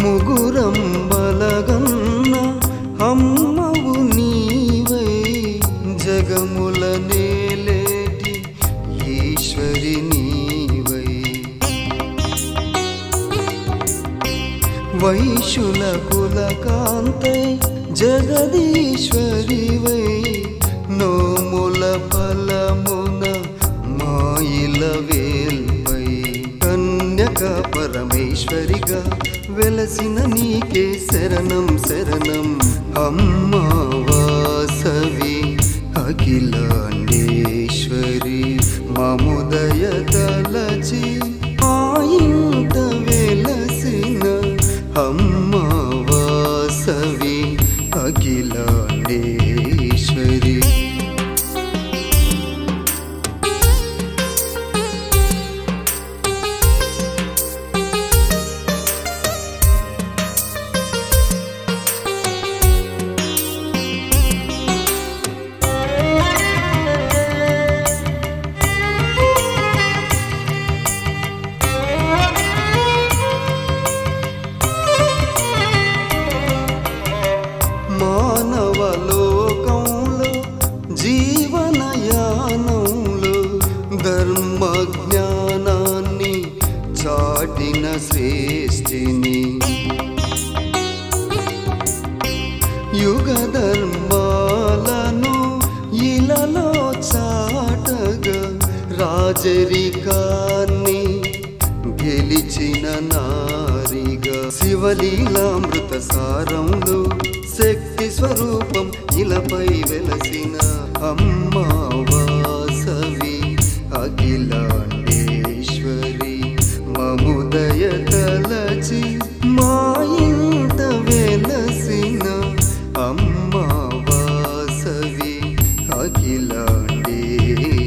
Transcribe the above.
ముగురం బలగన్న అమ్మవు నీవై జగముల నేలేటి ఈశ్వరి నీవై వైశుల కులకాంతై జగదీశ్వరివై నోముల ఫలమున మాయిల వేల్పై కన్యక పరమేశ్వరిగా వెలసిన నీకే శరణం శరణం అమ్మా వాసవి అఖిలాండేశ్వరి మముదయ తలచి ఆ ఇంట వెలసిన అమ్మా వాసవి అఖిలాండేశ్వరి మానవలోకంలో జీవనయానంలో ధర్మ జ్ఞానాన్ని చాటిన శ్రేష్ఠిని యుగ ధర్మాలను ఇలలో చాటగా రాజరికాన్ని గెలిచిన నారిగా శివలీలామృత సారంలో శక్తి స్వరూపం ఇలపై వెలసిన అమ్మా వాసవి అఖిలాండేశ్వరి మముదయ తలచి మా ఇంట వెలసిన అమ్మా వాసవి అఖిలాండేశ్వరి